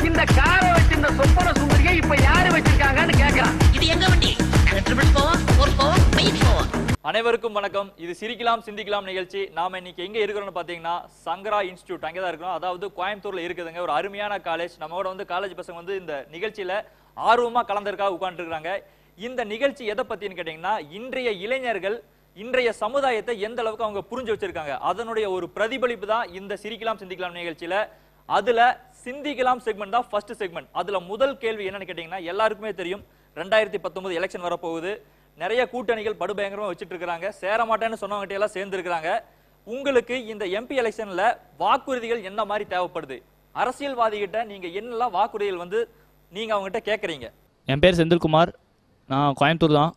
இந்த காரை வச்சிருந்த சொப்பன சுந்தரியை இப்ப யாரு வச்சிருக்காங்கன்னு கேக்குறான் இது எங்க வண்டி ட்ரிபிள் போவோம் ஃபோர் போவோம் மெயின் போவோம் அனைவருக்கும் வணக்கம் இது சிரிக்கலாம் சிந்திக்கலாம் நிகழ்ச்சி நாம இன்னைக்கு எங்க இருக்கிறோம்னு பாத்தீங்கன்னா சங்கரா இன்ஸ்டியூட் அங்கே தான் இருக்கிறோம் அதாவது கோயம்புத்தூர்ல இருக்குதுங்க ஒரு அருமையான காலேஜ் நம்மளோட வந்து காலேஜ் பசங்க வந்து இந்த நிகழ்ச்சியில ஆர்வமா கலந்ததுக்காக உட்காந்துருக்காங்க இந்த நிகழ்ச்சி எதை பத்தின்னு கேட்டீங்கன்னா இன்றைய இளைஞர்கள் இன்றைய சமுதாயத்தை எந்த அளவுக்கு அவங்க புரிஞ்சு வச்சிருக்காங்க அதனுடைய ஒரு பிரதிபலிப்பு தான் இந்த சிரிக்கலாம் சிந்திக்கலாம் நிகழ்ச்சியில அதுல சிந்திக்கலாம் செக்மெண்ட் தான் ஃபர்ஸ்ட் செக்மெண்ட் அதுல முதல் கேள்வி என்னன்னு கேட்டீங்கன்னா எல்லாருக்குமே தெரியும் ரெண்டாயிரத்தி பத்தொன்பது எலெக்ஷன் வரப்போகுது நிறைய கூட்டணிகள் படுபயங்கரமா வச்சுட்டு இருக்காங்க சேர மாட்டேன்னு சொன்னவங்க எல்லாம் சேர்ந்து இருக்கிறாங்க உங்களுக்கு இந்த எம்பி எலெக்ஷன்ல வாக்குறுதிகள் என்ன மாதிரி தேவைப்படுது அரசியல்வாதிகிட்ட நீங்க என்னெல்லாம் வாக்குறுதிகள் வந்து நீங்க அவங்ககிட்ட கேக்குறீங்க என் பேர் செந்தில்குமார் நான் கோயம்புத்தூர் தான்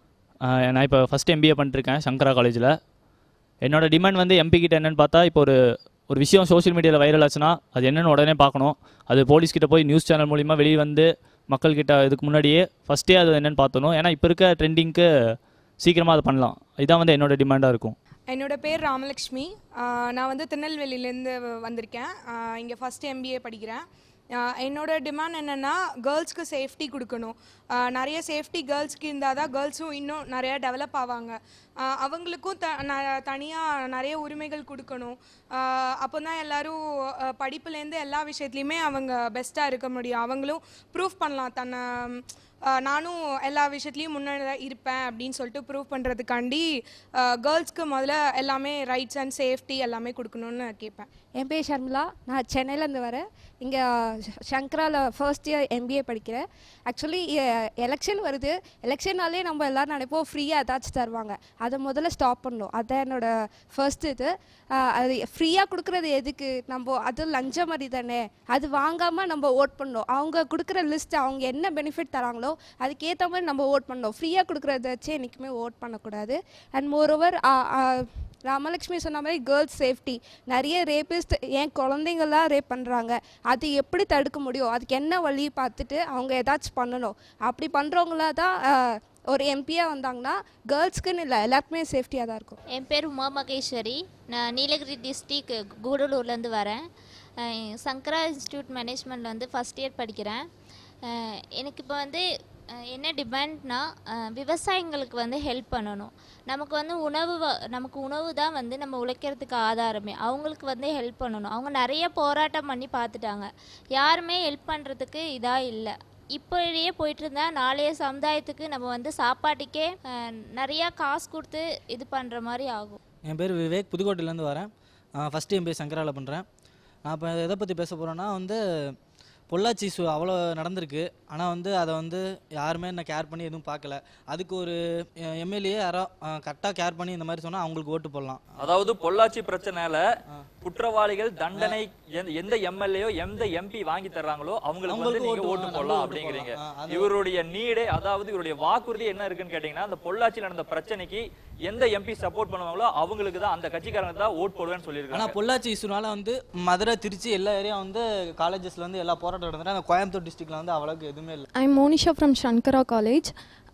ஆஹ் நான் இப்போ ஃபஸ்ட் எம்பிஏ பண்ணிட்டுருக்கேன் சங்கரா காலேஜில் என்னோட டிமாண்ட் வந்து எம்பி கிட்ட என்னன்னு பார்த்தா இப்போ ஒரு ஒரு விஷயம் சோஷியல் மீடியாவில் வைரல் ஆச்சுன்னா அது என்னன்னு உடனே பார்க்கணும் அது போலீஸ் கிட்ட போய் நியூஸ் சேனல் மூலிமா வெளியே வந்து மக்கள்கிட்ட இதுக்கு முன்னாடியே ஃபஸ்ட்டே அது என்னன்னு பார்த்தணும் ஏன்னா இப்போ இருக்க ட்ரெண்டிங்க்கு சீக்கிரமாக அதை பண்ணலாம் இதுதான் வந்து என்னோட டிமாண்டாக இருக்கும் என்னோட பேர் ராமலக்ஷ்மி ஆஹ் நான் வந்து திருநெல்வேலியிலேருந்து வந்திருக்கேன் இங்கே ஃபஸ்ட் எம்பிஏ படிக்கிறேன் ஆஹ் என்னோட டிமாண்ட் என்னென்னா கேர்ள்ஸ்க்கு சேஃப்டி கொடுக்கணும் ஆஹ் நிறைய சேஃப்டி கேர்ள்ஸ்க்கு இருந்தால் தான் கேர்ள்ஸும் இன்னும் நிறையா டெவலப் ஆவாங்க ஆஹ் அவங்களுக்கும் த தனியாக நிறைய உரிமைகள் கொடுக்கணும் அப்போ தான் எல்லோரும் படிப்புலேருந்து எல்லா விஷயத்துலையுமே அவங்க பெஸ்ட்டாக இருக்க முடியும் அவங்களும் ப்ரூஃப் பண்ணலாம் தன்னை ஆஹ் நானும் எல்லா விஷயத்துலையும் முன்னாடி இருப்பேன் அப்படின்னு சொல்லிட்டு ப்ரூவ் பண்ணுறதுக்காண்டி கேர்ள்ஸ்க்கு முதல்ல எல்லாமே ரைட்ஸ் அண்ட் சேஃப்டி எல்லாமே கொடுக்கணும்னு கேட்பேன் என் பேர் ஷர்மிளா நான் சென்னையிலேருந்து வரேன் இங்கே சங்கராவில் ஃபர்ஸ்ட் இயர் எம்பிஏ படிக்கிறேன் ஆக்சுவலி எலெக்ஷன் வருது எலெக்ஷன்னாலே நம்ம எல்லோரும் நினைப்போம் ஃப்ரீயாக ஏதாச்சும் தருவாங்க அதை முதல்ல ஸ்டாப் பண்ணணும் அதான் என்னோட ஃபர்ஸ்ட் இது ஆஹ் அது ஃப்ரீயாக கொடுக்குறது எதுக்கு நம்ம அது லஞ்ச மாதிரி தானே அது வாங்காமல் நம்ம ஓட் பண்ணணும் அவங்க கொடுக்குற லிஸ்ட் அவங்க என்ன பெனிஃபிட் தராங்களோ அதுக்கேற்ற மாதிரி நம்ம ஓட் பண்ணணும் ஃப்ரீயாக கொடுக்குறத வச்சு என்றைக்குமே ஓட் பண்ணக்கூடாது அண்ட் மோரோவர் ராமலக்ஷ்மி சொன்ன மாதிரி கேர்ள்ஸ் சேஃப்டி நிறைய ரேபிஸ்ட் ஏன் குழந்தைங்களாம் ரேப் பண்ணுறாங்க அது எப்படி தடுக்க முடியும் அதுக்கு என்ன வழி பார்த்துட்டு அவங்க ஏதாச்சும் பண்ணணும் அப்படி பண்ணுறவங்களா தான் ஆஹ், ஒரு எம்பியாக வந்தாங்கன்னா கேர்ள்ஸ்க்குன்னு இல்லை எல்லாருக்குமே சேஃப்டியாக தான் இருக்கும் என் பேர் உமா மகேஸ்வரி நான் நீலகிரி டிஸ்ட்ரிக் கூடலூர்லேருந்து வரேன் அஹ் சங்கரா இன்ஸ்டியூட் மேனேஜ்மெண்ட்டில் வந்து ஃபஸ்ட் இயர் படிக்கிறேன் அஹ் எனக்கு இப்போ வந்து அஹ் என்ன டிமாண்ட்னா அஹ் விவசாயிங்களுக்கு வந்து ஹெல்ப் பண்ணணும் நமக்கு வந்து உணவு வ- நமக்கு உணவு தான் வந்து நம்ம உழைக்கிறதுக்கு ஆதாரமே அவங்களுக்கு வந்து ஹெல்ப் பண்ணணும் அவங்க நிறைய போராட்டம் பண்ணி பார்த்துட்டாங்க யாருமே ஹெல்ப் பண்ணுறதுக்கு இதாக இல்லை இப்படியே போயிட்டு இருந்தா நாளைய சமுதாயத்துக்கு நம்ம வந்து சாப்பாட்டுக்கே அஹ், நிறைய காசு கொடுத்து இது பண்ணுற மாதிரி ஆகும் என் பேர் விவேக் புதுக்கோட்டையிலேருந்து வரேன் ஃபஸ்ட்டு என் பேர் சங்கராவில் பண்ணுறேன் நான் இப்போ எதை பற்றி பேச போகிறேன்னா வந்து பொள்ளாச்சி இஷ்யூ அவ்வளோ நடந்திருக்கு ஆனால் வந்து அதை வந்து யாருமே என்ன கேர் பண்ணி எதுவும் பார்க்கல அதுக்கு ஒரு எம்எல்ஏ யாரோ கரெக்டாக கேர் பண்ணி இந்த மாதிரி சொன்னால் அவங்களுக்கு ஓட்டு போடலாம் அதாவது பொள்ளாச்சி பிரச்சனையில குற்றவாளிகள் தண்டனை எந்த- எந்த எம்எல்ஏயோ எந்த எம்பி வாங்கி தர்றாங்களோ அவங்களுக்கு வந்து அவங்களுக்கு நீங்க ஓட்டு ஓட்டு போடலாம், போடலாம் ஓட்டு அப்படிங்கிறீங்க போடலாம். ஆ, அது- இவருடைய நீடே அதாவது இவருடைய வாக்குறுதி என்ன இருக்குன்னு கேட்டீங்கன்னா அந்த பொள்ளாச்சியில் நடந்த பிரச்சனைக்கு எந்த எம்பி சப்போர்ட் பண்ணுவாங்களோ அவங்களுக்கு தான் அந்த கட்சிக்காரங்க தான் ஓட் போடுவேன்னு ஆனால் சொல்லியிருக்காங்க பொள்ளாச்சி இஷ்யூனால வந்து மதுரை திருச்சி எல்லா ஏரியா வந்து காலேஜஸ்ல வந்து எல்லா போராட்டம் நடந்துட்டு அந்த கோயம்புத்தூர் டிஸ்ட்ரிக்ட்ல வந்து அவ்வளோக்கு எதுவுமே இல்லை I Monisha from Sankara college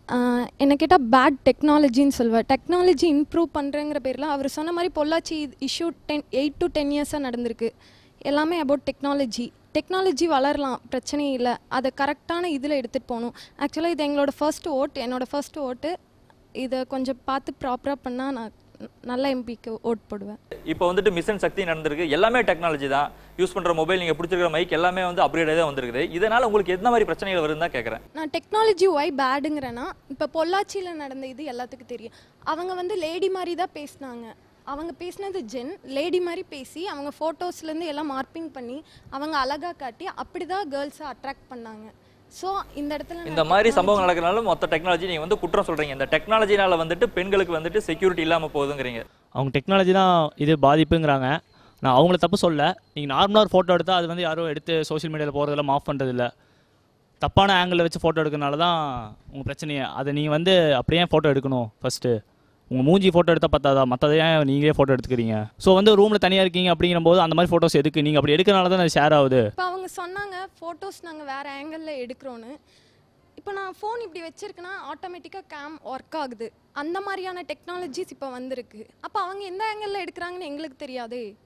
என்ன கேட்டால் பேட் டெக்னாலஜின்னு சொல்லுவேன் டெக்னாலஜி இம்ப்ரூவ் பண்ணுறேங்கிற பேரில் அவர் சொன்ன மாதிரி Pollachi issue ten eight to ten இயர்ஸாக நடந்திருக்கு எல்லாமே அபவுட் டெக்னாலஜி டெக்னாலஜி வளரலாம் பிரச்சனை இல்லை அதை கரெக்டான இதில் எடுத்துகிட்டு போகணும் ஆக்சுவலாக இது எங்களோட ஃபர்ஸ்ட் ஓட் என்னோட ஃபர்ஸ்ட் ஓட்டு இதை கொஞ்சம் பார்த்து ப்ராப்பராக பண்ணால் நான் நல்ல எம்பிக்கு ஓட் போடுவேன் இப்போ வந்துட்டு மிஷன் சக்தி நடந்திருக்கு எல்லாமே டெக்னாலஜி தான் யூஸ் பண்ற மொபைல் நீங்க பிடிச்சிருக்கிற மைக் எல்லாமே வந்து அப்கிரேட் தான் வந்திருக்குது இதனால உங்களுக்கு எந்த மாதிரி பிரச்சனைகள் வருதுன்னு தான் கேட்கறேன் நான் டெக்னாலஜி ஒய் பேடுங்கிறேன்னா இப்போ பொள்ளாச்சியில் நடந்த இது எல்லாத்துக்கும் தெரியும் அவங்க வந்து லேடி மாதிரி தான் பேசினாங்க அவங்க பேசினது ஜென் லேடி மாதிரி பேசி அவங்க ஃபோட்டோஸ்லேருந்து எல்லாம் மார்பிங் பண்ணி அவங்க அழகாக காட்டி அப்படி தான் கேர்ள்ஸை அட்ராக்ட் பண்ணாங்க ஸோ இந்த இடத்துல நான் இந்த மாதிரி technology- சம்பவம் நடக்கிறனால மொத்த டெக்னாலஜி நீங்க வந்து குற்றம் சொல்றீங்க இந்த டெக்னாலஜினால வந்துட்டு பெண்களுக்கு வந்துட்டு செக்யூரிட்டி இல்லாம போகுதுங்கிறீங்க அவங்க டெக்னாலஜி தான் இது பாதிப்புங்கிறாங்க நான் அவங்கள தப்பு சொல்ல நீங்கள் நார்மலாக ஒரு ஃபோட்டோ எடுத்தால் அது வந்து யாரும் எடுத்து சோஷியல் மீடியாவில் போகிறதெல்லாம் ஆஃப் பண்ணுறதில்ல தப்பான ஆங்கிளில் வச்சு ஃபோட்டோ எடுக்கிறனால தான் உங்கள் பிரச்சனையே அதை நீங்கள் வந்து அப்படியே ஃபோட்டோ எடுக்கணும் ஃபஸ்ட்டு உங்கள் மூஞ்சி ஃபோட்டோ எடுத்தால் பத்தாதா மற்றதை ஏன் நீங்களே ஃபோட்டோ எடுத்துக்கிறீங்க ஸோ வந்து ரூமில் தனியாக இருக்கீங்க அப்படிங்கிற போது அந்த மாதிரி ஃபோட்டோஸ் எதுக்கு நீங்கள் அப்படி எடுக்கிறனால தான் அது ஷேர் ஆகுது இப்போ அவங்க சொன்னாங்க ஃபோட்டோஸ் நாங்கள் வேறு ஆங்கிளில் எடுக்கிறோன்னு இப்போ நான் ஃபோன் இப்படி வச்சிருக்கேன்னா ஆட்டோமேட்டிக்காக கேம் ஒர்க் ஆகுது அந்த மாதிரியான டெக்னாலஜிஸ் இப்போ வந்திருக்கு அப்போ அவங்க எந்த ஆங்கிளில் எடுக்கிறாங்கன்னு எங்களுக்கு தெரியாதே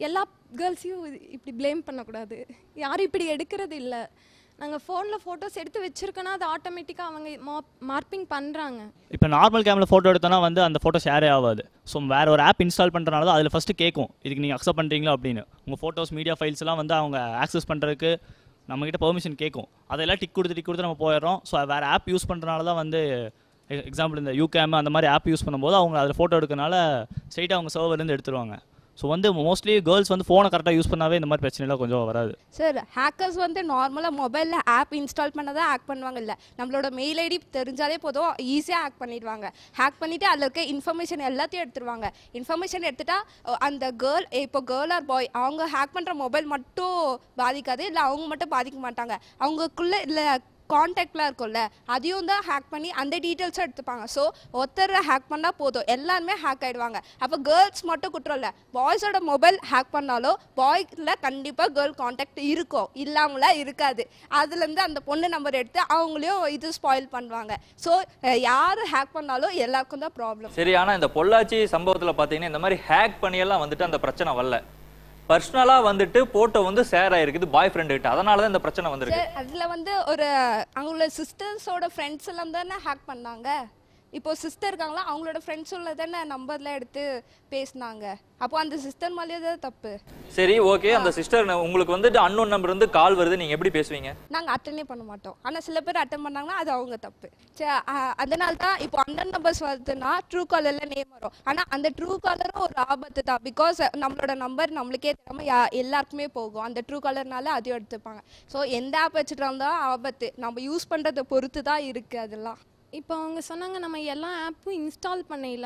எல்லா கேர்ள்ஸையும் இப்படி ப்ளேம் பண்ணக்கூடாது யாரும் இப்படி எடுக்கிறது இல்லை நாங்கள் ஃபோனில் ஃபோட்டோஸ் எடுத்து வச்சுருக்கோன்னா அது ஆட்டோமேட்டிக்காக அவங்க மார்பிங் பண்ணுறாங்க இப்போ நார்மல் கேமில் ஃபோட்டோ எடுத்தோன்னா வந்து அந்த ஃபோட்டோ ஷேரே ஆகாது ஸோ வேற ஒரு ஆப் இன்ஸ்டால் பண்ணுறனால தான் அதில் ஃபஸ்ட்டு கேட்கும் இதுக்கு நீங்கள் அக்செப்ட் பண்ணுறீங்களா அப்படின்னு உங்கள் ஃபோட்டோஸ் மீடியா ஃபைல்ஸ் எல்லாம் வந்து அவங்க ஆக்சஸ் பண்ணுறதுக்கு நம்மக்கிட்ட பெர்மிஷன் கேட்கும் அதெல்லாம் டிக் கொடுத்து டிக் கொடுத்து நம்ம போயிடுறோம் ஸோ வேறு ஆப் யூஸ் பண்ணுறனால தான் வந்து எக்ஸாம்பிள் இந்த யூகேம் அந்த மாதிரி ஆப் யூஸ் பண்ணும்போது அவங்க அதில் ஃபோட்டோ எடுக்கனால ஸ்ட்ரைட்டாக அவங்க சர்வர்லேருந்து எடுத்துருவாங்க ஸோ வந்து மோஸ்ட்லி கேர்ள்ஸ் வந்து ஃபோனை கரெக்டாக யூஸ் பண்ணாவே இந்த மாதிரி பிரச்சனைலாம் கொஞ்சம் வராது சார் ஹேக்கர்ஸ் வந்து நார்மலாக மொபைலில் ஆப் இன்ஸ்டால் பண்ண தான் ஹேக் பண்ணுவாங்க இல்லை நம்மளோட மெயில் ஐடி தெரிஞ்சாலே போதும் ஈஸியாக ஹேக் பண்ணிடுவாங்க ஹேக் பண்ணிவிட்டு அதில் இருக்க இன்ஃபர்மேஷன் எல்லாத்தையும் எடுத்துருவாங்க இன்ஃபர்மேஷன் எடுத்துட்டா அஹ், அந்த கேர்ள் இப்போ கேர்ள் ஆர் பாய் அவங்க ஹேக் பண்ணுற மொபைல் மட்டும் பாதிக்காது இல்லை அவங்க மட்டும் பாதிக்க மாட்டாங்க அவங்களுக்குள்ளே இல்லை காண்டாக்ட்லாம் இருக்கும்ல அதையும் தான் ஹேக் பண்ணி அந்த டீட்டெயில்ஸும் எடுத்துப்பாங்க ஸோ ஒருத்தர் ஹேக் பண்ணால் போதும் எல்லாருமே ஹேக் ஆகிடுவாங்க அப்போ கேர்ள்ஸ் மட்டும் குற்றம் இல்லை பாய்ஸோட மொபைல் ஹேக் பண்ணாலும் பாய்ஸில் கண்டிப்பாக கேர்ள் காண்டாக்ட் இருக்கும் இல்லாமலாம் இருக்காது அதுலேருந்து அந்த பொண்ணு நம்பர் எடுத்து அவங்களையும் இது ஸ்பாயில் பண்ணுவாங்க ஸோ யார் ஹேக் பண்ணாலும் எல்லாருக்கும் தான் ப்ராப்ளம் சரி ஆனா இந்த பொள்ளாச்சி சம்பவத்துல பாத்தீங்கன்னா இந்த மாதிரி ஹேக் பண்ணியெல்லாம் வந்துட்டு அந்த பிரச்சனை வரல பர்சனலா வந்துட்டு போட்டோ வந்து ஷேர் ஆயிருக்குது பாய் ஃப்ரெண்ட் கிட்ட அதனால தான் இந்த பிரச்சனை வந்திருக்கு சார் அதில் வந்து ஒரு அவங்களோட சிஸ்டர்ஸோட ஃப்ரெண்ட்ஸ் எல்லாம் தானே ஹேக் பண்ணாங்க இப்போ சிஸ்டர் இருக்காங்களா அவங்களோட ஃப்ரெண்ட்ஸ் உள்ள தானே நம்பர்லாம் எடுத்து பேசினாங்க அப்போ அந்த சிஸ்டர் மேலேயே தான் தப்பு சரி ஓகே அந்த சிஸ்டர் உங்களுக்கு வந்துட்டு அன்னோன் நம்பர் இருந்து கால் வருது நீங்க எப்படி பேசுவீங்க நாங்கள் அட்டனே பண்ண மாட்டோம் ஆனால் சில பேர் அட்டன் பண்ணாங்கன்னா அது அவங்க தப்பு சரி அ- அதனால தான் இப்போ அந்த நம்பர்ஸ் வருதுன்னா ட்ரூ காலரில் நேம் வரும் ஆனால் அந்த ட்ரூ காலரும் ஒரு ஆபத்து தான் பிகாஸ் நம்மளோட நம்பர் நம்மளுக்கே தெரியாமல் யா எல்லாருக்குமே போகும் அந்த ட்ரூ காலர்னால அதையும் எடுத்துப்பாங்க ஸோ எந்த ஆப் வச்சுட்டு இருந்தால் ஆபத்து நம்ம யூஸ் பண்ணுறதை பொறுத்து தான் இருக்குது அதெல்லாம் இப்போ அவங்க சொன்னாங்க நம்ம எல்லா ஆப்பும் இன்ஸ்டால் பண்ணையில்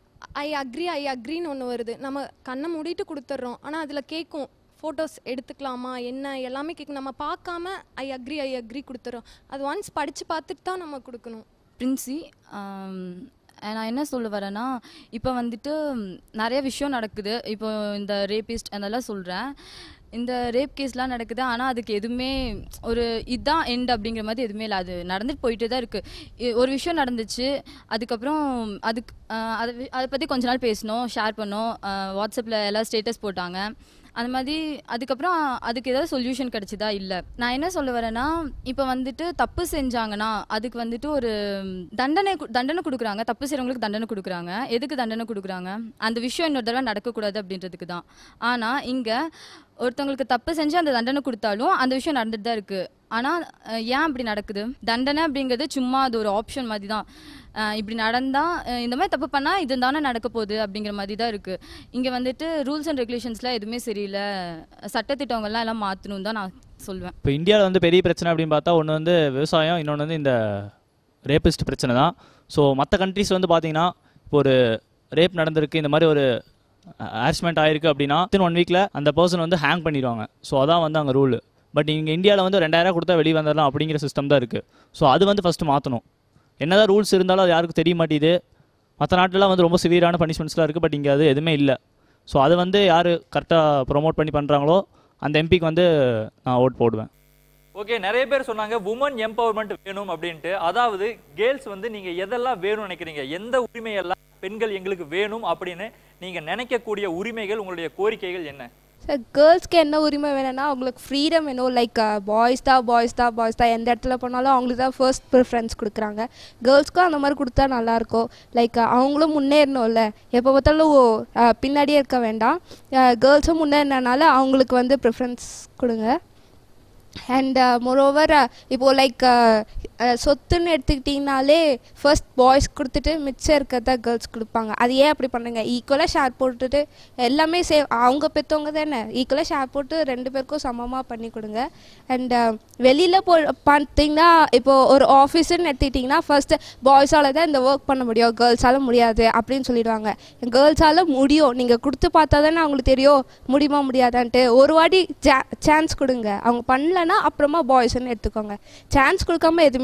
ஐ அக்ரி ஐ அக்ரின்னு ஒன்று வருது நம்ம கண்ணை மூடிட்டு கொடுத்துட்றோம் ஆனால் அதில் கேட்கும் ஃபோட்டோஸ் எடுத்துக்கலாமா என்ன எல்லாமே கேட்கும் நம்ம பார்க்காம ஐ அக்ரி ஐ அக்ரி கொடுத்துறோம் அது ஒன்ஸ் படித்து பார்த்துட்டு தான் நம்ம கொடுக்கணும் பிரின்சி ஆம், நான் என்ன சொல்ல வரேன்னா இப்போ வந்துட்டு ம், நிறைய விஷயம் நடக்குது இப்போ இந்த ரேபிஸ்ட் அதெல்லாம் சொல்கிறேன் இந்த ரேப் கேஸ்லாம் நடக்குது ஆனால் அதுக்கு எதுவுமே ஒரு இதுதான் எண்ட் அப்படிங்கிற மாதிரி எதுவுமே இல்லை அது நடந்துட்டு போயிட்டே தான் இருக்குது ஒரு விஷயம் நடந்துச்சு அதுக்கப்புறம் அதுக்கு ஆஹ், அதை வி- அதை பற்றி கொஞ்ச நாள் பேசினோம் ஷேர் பண்ணோம் வாட்ஸ்அப்பில் எல்லாம் ஸ்டேட்டஸ் போட்டாங்க அந்த மாதிரி அதுக்கப்புறம் அதுக்கு ஏதாவது சொல்யூஷன் கிடைச்சதா இல்லை நான் என்ன சொல்ல வரேன்னா இப்போ வந்துட்டு தப்பு செஞ்சாங்கன்னா அதுக்கு வந்துட்டு ஒரு தண்டனை கு- தண்டனை கொடுக்குறாங்க தப்பு செய்கிறவங்களுக்கு தண்டனை கொடுக்குறாங்க எதுக்கு தண்டனை கொடுக்குறாங்க அந்த விஷயம் இன்னொரு தடவை நடக்கக்கூடாது அப்படின்றதுக்கு தான் ஆனால் இங்கே ஒருத்தவங்களுக்கு தப்பு செஞ்சு அந்த தண்டனை கொடுத்தாலும் அந்த விஷயம் நடந்துட்டு தான் இருக்குது ஆனால் ஏன் அப்படி நடக்குது தண்டனை அப்படிங்கிறது சும்மா அது ஒரு ஆப்ஷன் மாதிரி தான் அஹ் இப்படி நடந்தால் இந்த மாதிரி தப்பு பண்ணால் இது தானே நடக்க போகுது அப்படிங்கிற மாதிரி தான் இருக்குது இங்கே வந்துட்டு ரூல்ஸ் அண்ட் ரெகுலேஷன்ஸ்லாம் எதுவுமே சரியில்லை சட்டத்திட்டங்கள்லாம் எல்லாம் மாற்றணும் தான் நான் சொல்லுவேன் இப்போ இந்தியாவில் வந்து பெரிய பிரச்சனை அப்படின்னு பார்த்தா ஒன்று வந்து விவசாயம் இன்னொன்று வந்து இந்த ரேபிஸ்ட் பிரச்சனை தான் ஸோ மற்ற கண்ட்ரிஸ் வந்து பார்த்தீங்கன்னா இப்போ ஒரு ரேப் நடந்திருக்கு இந்த மாதிரி ஒரு ஹாரஸ்மெண்ட் ஆயிருக்கு அப்படின்னா வித்தின் ஒன் வீக்கில் அந்த பர்சன் வந்து ஹேங் பண்ணிடுவாங்க ஸோ அதான் வந்து அங்கே ரூல் பட் இங்கே இந்தியாவில் வந்து ரெண்டாயிரம் கொடுத்தா வெளியே வந்துடலாம் அப்படிங்கிற சிஸ்டம் தான் இருக்குது ஸோ அது வந்து ஃபஸ்ட்டு மாற்றணும் என்னதான் ரூல்ஸ் இருந்தாலும் அது யாருக்கும் தெரிய மாட்டேங்குது மற்ற நாட்டிலலாம் வந்து ரொம்ப சிவியரான பனிஷ்மெண்ட்ஸ்லாம் இருக்குது பட் இங்கே அது எதுவுமே இல்லை ஸோ அது வந்து யார் கரெக்டாக ப்ரோமோட் பண்ணி பண்ணுறாங்களோ அந்த எம்பிக்கு வந்து நான் ஓட் போடுவேன் ஓகே நிறைய பேர் சொன்னாங்க உமன் எம்பவர்மெண்ட் வேணும் அப்படின்ட்டு அதாவது கேர்ள்ஸ் வந்து நீங்க எதெல்லாம் வேணும்னு நினைக்கிறீங்க எந்த உரிமையெல்லாம் பெண்கள் எங்களுக்கு வேணும் அப்படின்னு நீங்க நினைக்கக்கூடிய உரிமைகள் உங்களுடைய கோரிக்கைகள் என்ன சார் கேர்ள்ஸ்க்கு என்ன உரிமை வேணும்னா அவங்களுக்கு ஃப்ரீடம் வேணும் லைக் பாய்ஸ் தான் பாய்ஸ் தான் பாய்ஸ் தான் எந்த இடத்துல போனாலும் அவங்களுக்கு தான் ஃபர்ஸ்ட் ப்ரிஃபரன்ஸ் கொடுக்குறாங்க கேர்ள்ஸ்க்கும் அந்த மாதிரி கொடுத்தா நல்லாயிருக்கும் லைக் அவங்களும் முன்னேறணும்ல எப்போ பார்த்தாலும் அஹ், பின்னாடியே இருக்க வேண்டாம் கேர்ள்ஸும் முன்னேறினால அவங்களுக்கு வந்து ப்ரிஃபரன்ஸ் கொடுங்க அண்ட் மொரோவர் இப்போது லைக் சொத்துன்னு எடுத்துக்கிட்டிங்கனாலே ஃபர்ஸ்ட் பாய்ஸ் கொடுத்துட்டு மிச்சம் இருக்கிறத கேர்ள்ஸ் கொடுப்பாங்க அது ஏன் அப்படி பண்ணுங்க ஈக்குவலாக ஷேர் போட்டுட்டு எல்லாமே சே அவங்க பெற்றவங்க தானே ஈக்குவலாக ஷேர் போட்டு ரெண்டு பேருக்கும் சமமாக பண்ணி கொடுங்க அண்ட் வெளியில் போ பார்த்தீங்கன்னா இப்போது ஒரு ஆஃபீஸுன்னு எடுத்துக்கிட்டிங்கன்னா ஃபர்ஸ்ட் பாய்ஸால் தான் இந்த ஒர்க் பண்ண முடியும் கேர்ள்ஸால் முடியாது அப்படின்னு சொல்லிடுவாங்க கேர்ள்ஸால் முடியும் நீங்கள் கொடுத்து பார்த்தா தானே அவங்களுக்கு தெரியும் முடியுமா முடியாதான்ட்டு ஒரு வாட்டி சான்ஸ் கொடுங்க அவங்க பண்ணலன்னா அப்புறமா பாய்ஸ்ன்னு எடுத்துக்கோங்க சான்ஸ் கொடுக்காம எதுவுமே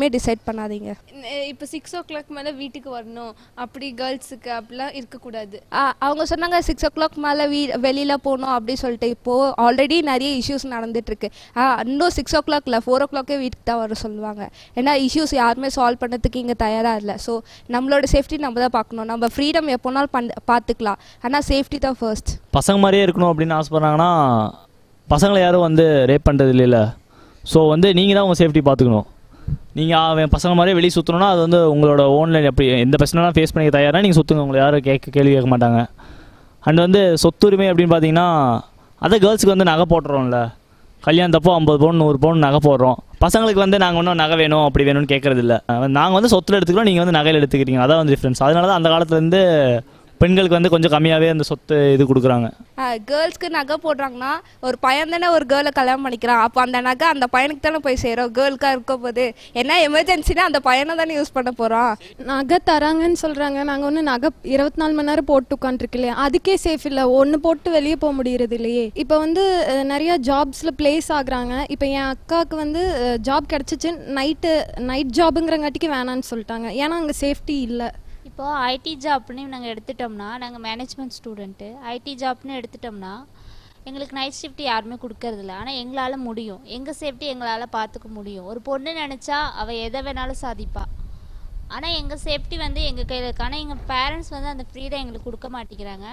யாருமே டிசைட் பண்ணாதீங்க இப்போ சிக்ஸ் ஓ கிளாக் மேலே வீட்டுக்கு வரணும் அப்படி கேர்ள்ஸுக்கு அப்படிலாம் இருக்கக்கூடாது ஆ, அவங்க சொன்னாங்க சிக்ஸ் ஓ கிளாக் மேலே வீ வெளியில் போகணும் அப்படி சொல்லிட்டு இப்போது ஆல்ரெடி நிறைய இஷ்யூஸ் நடந்துட்டுருக்கு இன்னும் சிக்ஸ் ஓ கிளாக்ல ஃபோர் ஓ கிளாக்கே வீட்டுக்கு தான் வர சொல்லுவாங்க ஏன்னா இஷ்யூஸ் யாருமே சால்வ் பண்ணுறதுக்கு இங்கே தயாராக இல்லை ஸோ நம்மளோட சேஃப்டி நம்ம தான் பார்க்கணும் நம்ம ஃப்ரீடம் எப்போனாலும் பண் பார்த்துக்கலாம் ஆனால் சேஃப்டி தான் ஃபர்ஸ்ட் பசங்க மாதிரியே இருக்கணும் அப்படின்னு ஆசைப்பட்றாங்கன்னா பசங்களை யாரும் வந்து ரேப் பண்ணுறது இல்லைல்ல ஸோ வந்து நீங்கள் தான் உங்கள் சேஃப்டி பார்த்துக்கணும் நீங்கள் அவன் பசங்க மாதிரியே வெளியே சுற்றணும்னா அது வந்து உங்களோட ஓன்லைன் எப்படி எந்த பிரச்சனைலாம் ஃபேஸ் பண்ணிக்க தயாராக நீங்கள் சுற்றுங்க உங்களை யாரும் கேட்க கேள்வி கேட்க மாட்டாங்க அண்ட் வந்து சொத்துரிமை அப்படின்னு பார்த்தீங்கன்னா அதை கேர்ள்ஸுக்கு வந்து நகை போட்டுறோம்ல கல்யாணத்தப்போ ஐம்பது பவுன் நூறு பவுன் நகை போடுறோம் பசங்களுக்கு வந்து நாங்கள் இன்னும் நகை வேணும் அப்படி வேணும்னு கேட்கறது இல்லை நாங்கள் வந்து சொத்தில் எடுத்துக்கிறோம் நீங்கள் வந்து நகையில் எடுத்துக்கிறீங்க அதான் வந்து டிஃப்ரென்ஸ் அதனால தான் அந்த காலத்துலேருந்து பெண்களுக்கு வந்து கொஞ்சம் கம்மியாகவே அந்த சொத்து இது கொடுக்குறாங்க கேர்ள்ஸ்க்கு நகை போடுறாங்கன்னா ஒரு பையன் தானே ஒரு கேர்ளை கல்யாணம் பண்ணிக்கிறான் அப்போ அந்த நகை அந்த பையனுக்கு தானே போய் சேரும் கேர்ளுக்காக இருக்க போது என்ன எமர்ஜென்சினா அந்த பையனை தானே யூஸ் பண்ண போகிறான் நகை தராங்கன்னு சொல்கிறாங்க நாங்கள் ஒன்று நகை இருபத்தி நாலு மணி நேரம் போட்டு உட்காந்துருக்கு இல்லையா அதுக்கே சேஃப் இல்லை ஒன்று போட்டு வெளியே போக முடியறது இல்லையே இப்போ வந்து அஹ், நிறைய ஜாப்ஸில் ப்ளேஸ் ஆகுறாங்க இப்போ என் அக்காவுக்கு வந்து ஜாப் கிடச்சிச்சு நைட்டு நைட் ஜாபுங்கிறங்காட்டிக்கு வேணான்னு சொல்லிட்டாங்க ஏன்னா அங்கே சேஃப்டி இல்லை இப்போ ஐடி ஜாப்னு நாங்கள் எடுத்துட்டோம்னா நாங்கள் மேனேஜ்மெண்ட் ஸ்டூடெண்ட்டு ஐடி ஜாப்னு எடுத்துட்டோம்னா எங்களுக்கு நைட் ஷிஃப்ட் யாருமே கொடுக்கறதில்ல ஆனால் எங்களால் முடியும் எங்கள் சேஃப்டி எங்களால் பார்த்துக்க முடியும் ஒரு பொண்ணு நினச்சா அவள் எதை வேணாலும் சாதிப்பா ஆனால் எங்கள் சேஃப்டி வந்து எங்கள் கையில் இருக்கு ஆனால் எங்கள் பேரண்ட்ஸ் வந்து அந்த ஃப்ரீடம் எங்களுக்கு கொடுக்க மாட்டேங்கிறாங்க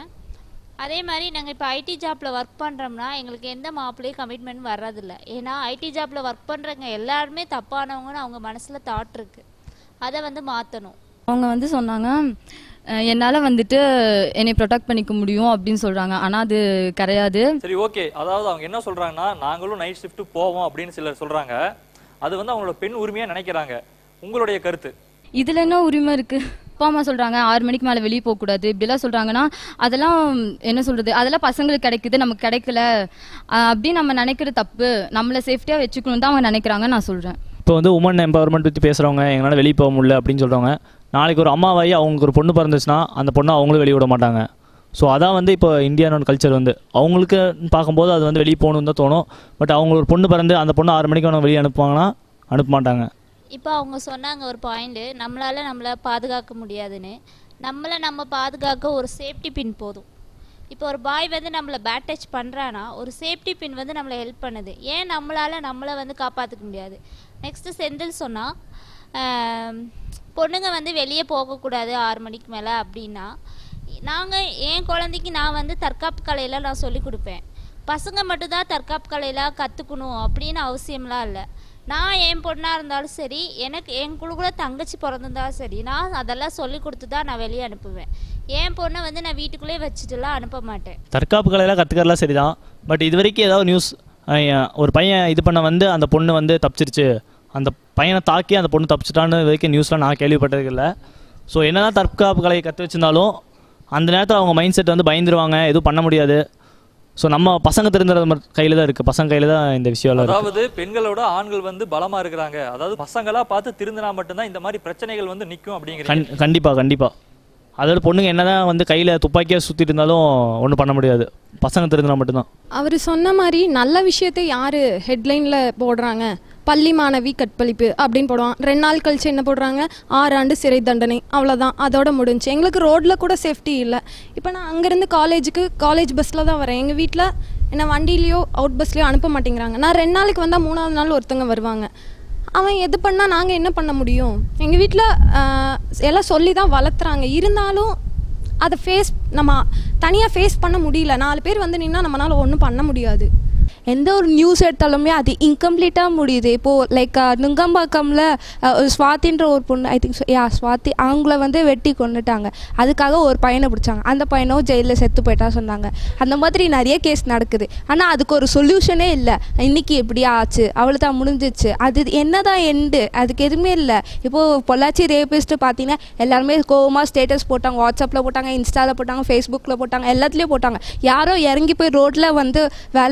அதே மாதிரி நாங்கள் இப்போ ஐடி ஜாப்பில் ஒர்க் பண்ணுறோம்னா எங்களுக்கு எந்த மாப்பிள்ளையும் கமிட்மெண்ட் வர்றதில்ல ஏன்னா ஐடி ஜாப்பில் ஒர்க் பண்ணுறவங்க எல்லாருமே தப்பானவங்கன்னு அவங்க மனசில் தாட் இருக்கு அதை வந்து மாற்றணும் அவங்க வந்து சொன்னாங்க என்னால் வந்துட்டு என்னை ப்ரொடெக்ட் பண்ணிக்க முடியும் அப்படின்னு சொல்கிறாங்க ஆனால் அது கிடையாது சரி ஓகே அதாவது அவங்க என்ன சொல்றாங்கன்னா நாங்களும் நைட் ஷிஃப்ட் போவோம் அப்படின்னு சிலர் சொல்றாங்க அது வந்து அவங்களோட பெண் உரிமையா நினைக்கிறாங்க உங்களுடைய கருத்து இதில் என்ன உரிமை இருக்குது அப்பா அம்மா சொல்கிறாங்க ஆறு மணிக்கு மேலே வெளியே போகக்கூடாது இப்படிலாம் சொல்கிறாங்கன்னா அதெல்லாம் என்ன சொல்கிறது அதெல்லாம் பசங்களுக்கு கிடைக்குது நமக்கு கிடைக்கல அஹ் அப்படின்னு நம்ம நினைக்கிற தப்பு நம்மளை சேஃப்டியாக வச்சுக்கணும் தான் அவங்க நினைக்கிறாங்க நான் சொல்கிறேன் இப்போ வந்து உமன் எம்பவர்மெண்ட் பற்றி பேசுகிறவங்க எங்களால் வெளியே போக முடியல அப்படின்னு சொல்கிறவங்க நாளைக்கு ஒரு அம்மாவாகி அவங்களுக்கு ஒரு பொண்ணு பிறந்துச்சுன்னா அந்த பொண்ணை அவங்களும் வெளியே விட மாட்டாங்க ஸோ அதான் வந்து இப்போ இந்தியானோட கல்ச்சர் வந்து அவங்களுக்கு பார்க்கும்போது அது வந்து வெளியே போகணுன்னு தான் தோணும் பட் அவங்க ஒரு பொண்ணு பிறந்து அந்த பொண்ணு ஆறு மணிக்கு அவங்க வெளியே அனுப்புவாங்கன்னா அனுப்ப மாட்டாங்க இப்போ அவங்க சொன்னாங்க ஒரு பாயிண்ட் நம்மளால நம்மளை பாதுகாக்க முடியாதுன்னு நம்மளை நம்ம பாதுகாக்க ஒரு சேஃப்டி பின் போதும் இப்போ ஒரு பாய் வந்து நம்மளை பேட் டச் பண்ணுறான்னா ஒரு சேஃப்டி பின் வந்து நம்மளை ஹெல்ப் பண்ணுது ஏன் நம்மளால நம்மளை வந்து காப்பாற்றிக்க முடியாது நெக்ஸ்ட்டு செந்தில் சொன்னால் பொண்ணுங்க வந்து வெளியே போகக்கூடாது ஆறு மணிக்கு மேலே அப்படின்னா நாங்கள் என் குழந்தைக்கு நான் வந்து தற்காப்பு கலையெல்லாம் நான் சொல்லி கொடுப்பேன் பசங்க மட்டும்தான் தற்காப்பு கலையெல்லாம் கற்றுக்கணும் அப்படின்னு அவசியம்லாம் இல்லை நான் என் பொண்ணாக இருந்தாலும் சரி எனக்கு என் குழுக்குள்ள தங்கச்சி பிறந்திருந்தாலும் சரி நான் அதெல்லாம் சொல்லி கொடுத்து தான் நான் வெளியே அனுப்புவேன் என் பொண்ணை வந்து நான் வீட்டுக்குள்ளேயே வச்சுட்டுலாம் அனுப்ப மாட்டேன் தற்காப்பு கலையெல்லாம் கற்றுக்கறலாம் சரிதான் பட் இது வரைக்கும் ஏதாவது நியூஸ் ஒரு பையன் இது பண்ண வந்து அந்த பொண்ணு வந்து தப்பிச்சிருச்சு அந்த பையனை தாக்கி அந்த பொண்ணு தப்பிச்சிட்டான்னு இது வரைக்கும் நியூஸ்லாம் நான் கேள்விப்பட்டது இல்லை ஸோ என்னதான் தற்காப்பு கலையை கற்று வச்சிருந்தாலும் அந்த நேரத்தில் அவங்க மைண்ட் செட் வந்து பயந்துருவாங்க எதுவும் பண்ண முடியாது ஸோ நம்ம பசங்க தெரிஞ்சுறது கையில் தான் இருக்குது பசங்க கையில் தான் இந்த விஷயம்லாம் இருக்குது அதாவது பெண்களோட ஆண்கள் வந்து பலமா இருக்கிறாங்க அதாவது பசங்களா பார்த்து திருந்தினா மட்டும்தான் இந்த மாதிரி பிரச்சனைகள் வந்து நிக்கும் கண் அப்படிங்கிறீங்க கண்டிப்பாக கண்டிப்பாக அதாவது பொண்ணுங்க என்னதான் வந்து கையில் துப்பாக்கியாக சுற்றிட்டு இருந்தாலும் ஒன்றும் பண்ண முடியாது பசங்க தெரிஞ்சுனா மட்டும்தான் அவர் சொன்ன மாதிரி நல்ல விஷயத்தை யார் ஹெட்லைனில் போடுறாங்க பள்ளி மாணவி கற்பழிப்பு அப்படின்னு போடுவான் ரெண்டு நாள் கழிச்சு என்ன போடுறாங்க ஆறு ஆண்டு சிறை தண்டனை அவ்வளோதான் அதோட முடிஞ்சு எங்களுக்கு ரோட்டில் கூட சேஃப்டி இல்லை இப்போ நான் அங்கேருந்து காலேஜுக்கு காலேஜ் பஸ்ஸில் தான் வரேன் எங்கள் வீட்டில் என்ன வண்டியிலையோ அவுட் பஸ்லையோ அனுப்ப மாட்டேங்கிறாங்க நான் ரெண்டு நாளைக்கு வந்தால் மூணாவது நாள் ஒருத்தங்க வருவாங்க அவன் எது பண்ணால் நாங்கள் என்ன பண்ண முடியும் எங்கள் வீட்டில் எல்லாம் சொல்லி தான் வளர்த்துறாங்க இருந்தாலும் அதை ஃபேஸ் நம்ம தனியாக ஃபேஸ் பண்ண முடியல நாலு பேர் வந்து நின்னா நம்மளால ஒன்றும் பண்ண முடியாது எந்த ஒரு நியூஸ் எடுத்தாலுமே அது இன்கம்ப்ளீட்டாக முடியுது இப்போது லைக் நுங்கம்பாக்கம்ல அஹ், ஒரு ஸ்வாதின்ற ஒரு பொண்ணு ஐ திங்க் யா ஸ்வாதி அவங்கள வந்து வெட்டி கொண்டுட்டாங்க அதுக்காக ஒரு பையனை பிடிச்சாங்க அந்த பையனும் ஜெயிலில் செத்து போயிட்டா சொன்னாங்க அந்த மாதிரி நிறைய கேஸ் நடக்குது ஆனால் அதுக்கு ஒரு சொல்யூஷனே இல்லை இன்னைக்கு எப்படி ஆச்சு அவ்வளோ தான் முடிஞ்சிச்சு அது என்னதான் எண்டு அதுக்கு எதுவுமே இல்லை இப்போது பொள்ளாச்சி ரேபிஸ்ட்டு பார்த்தீங்கன்னா எல்லாருமே கோவமாக ஸ்டேட்டஸ் போட்டாங்க வாட்ஸ்அப்பில் போட்டாங்க இன்ஸ்டாவில் போட்டாங்க ஃபேஸ்புக்கில் போட்டாங்க எல்லாத்துலேயும் போட்டாங்க யாரோ இறங்கி போய் ரோட்டில் வந்து வேலை செய்யல அது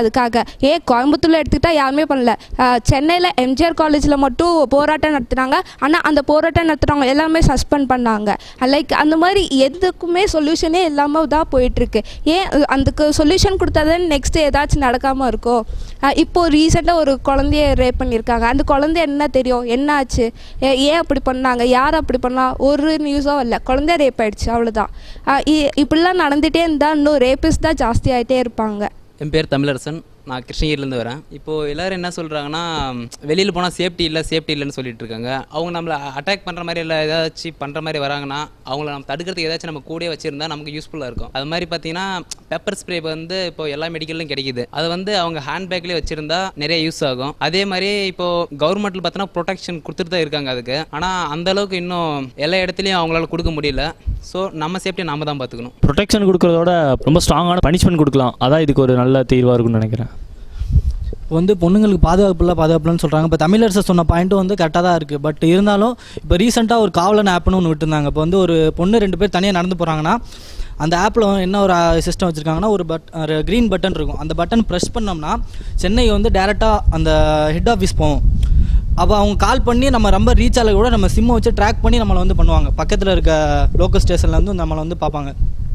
அதுக்காக ஏன் கோயம்புத்தூரில் எடுத்துக்கிட்டால் யாருமே பண்ணல சென்னையில் எம்ஜிஆர் காலேஜில் மட்டும் போராட்டம் நடத்துனாங்க ஆனால் அந்த போராட்டம் நடத்துகிறவங்க எல்லாமே சஸ்பெண்ட் பண்ணாங்க லைக் அந்த மாதிரி எதுக்குமே சொல்யூஷனே இல்லாமல் தான் போயிட்டுருக்கு ஏன் அஹ் அதுக்கு சொல்யூஷன் கொடுத்தா தான் நெக்ஸ்ட் ஏதாச்சும் நடக்காமல் இருக்கும் அஹ் இப்போ ரீசெண்டாக ஒரு குழந்தைய ரேப் பண்ணியிருக்காங்க அந்த குழந்தை என்ன தெரியும் என்ன ஆச்சு ஏ- ஏன் அப்படி பண்ணாங்க யார் அப்படி பண்ணா ஒரு நியூஸும் இல்லை குழந்தை ரேப் ஆயிடுச்சு அவ்வளோதான் இப்படிலாம் நடந்துகிட்டே இருந்தால் இன்னும் ரேபிஸ் தான் ஜாஸ்தி ஆகிட்டே இருப்பாங்க என் பேர் தமிழரசன் நான் கிருஷ்ணகிரிலேருந்து வரேன் இப்போது எல்லோரும் என்ன சொல்கிறாங்கன்னா வெளியில் போனால் சேஃப்டி இல்லை சேஃப்டி இல்லைன்னு சொல்லிட்டு இருக்காங்க அவங்க நம்மளை அட்டாக் பண்ணுற மாதிரி இல்லை ஏதாச்சும் பண்ணுற மாதிரி வராங்கன்னா அவங்கள நம்ம தடுக்கிறதுக்கு ஏதாச்சும் நம்ம கூடயே வச்சுருந்தா நமக்கு யூஸ்ஃபுல்லாக இருக்கும் அது மாதிரி பார்த்தீங்கன்னா பெப்பர் ஸ்ப்ரே வந்து இப்போ எல்லா மெடிக்கல்லும் கிடைக்குது அது வந்து அவங்க ஹேண்ட்பேக்லேயே வச்சுருந்தா நிறைய யூஸ் ஆகும் அதே மாதிரி இப்போது கவர்மெண்ட்டில் பார்த்தோன்னா ப்ரொடெக்ஷன் கொடுத்துட்டு தான் இருக்காங்க அதுக்கு ஆனால் அந்த அளவுக்கு இன்னும் எல்லா இடத்துலையும் அவங்களால கொடுக்க முடியல ஸோ நம்ம சேஃப்டியை நாம தான் பார்த்துக்கணும் ப்ரொடெக்ஷன் கொடுக்கறதோட ரொம்ப ஸ்ட்ராங்கான பனிஷ்மெண்ட் கொடுக்கலாம் அதான் இதுக்கு ஒரு நல்ல தீர்வாக இருக்கும்னு நினைக்கிறேன் இப்போ வந்து பொண்ணுங்களுக்கு பாதுகாப்பு பாதுகாப்புலன்னு சொல்கிறாங்க இப்போ தமிழரசு சொன்ன பாயிண்ட்டும் வந்து கரெக்டாக தான் இருக்குது பட் இருந்தாலும் இப்போ ரீசெண்டாக ஒரு காவலன் ஆப்னு ஒன்று விட்டுருந்தாங்க இப்போ வந்து ஒரு பொண்ணு ரெண்டு பேர் தனியாக நடந்து போகிறாங்கன்னா அந்த ஆப்பில் என்ன ஒரு சிஸ்டம் வச்சுருக்காங்கன்னா ஒரு பட் ஒரு க்ரீன் பட்டன் இருக்கும் அந்த பட்டன் ப்ரெஸ் பண்ணோம்னா சென்னை வந்து டேரெக்டாக அந்த ஹெட் ஆஃபீஸ் போகும் அப்போ அவங்க கால் பண்ணி நம்ம ரொம்ப ரீச் ஆகல கூட நம்ம சிம்மை வச்சு ட்ராக் பண்ணி நம்மளை வந்து பண்ணுவாங்க பக்கத்தில் இருக்க லோக்கல் ஸ்டேஷனில் வந்து நம்மளை வந்து பார்ப்பாங்க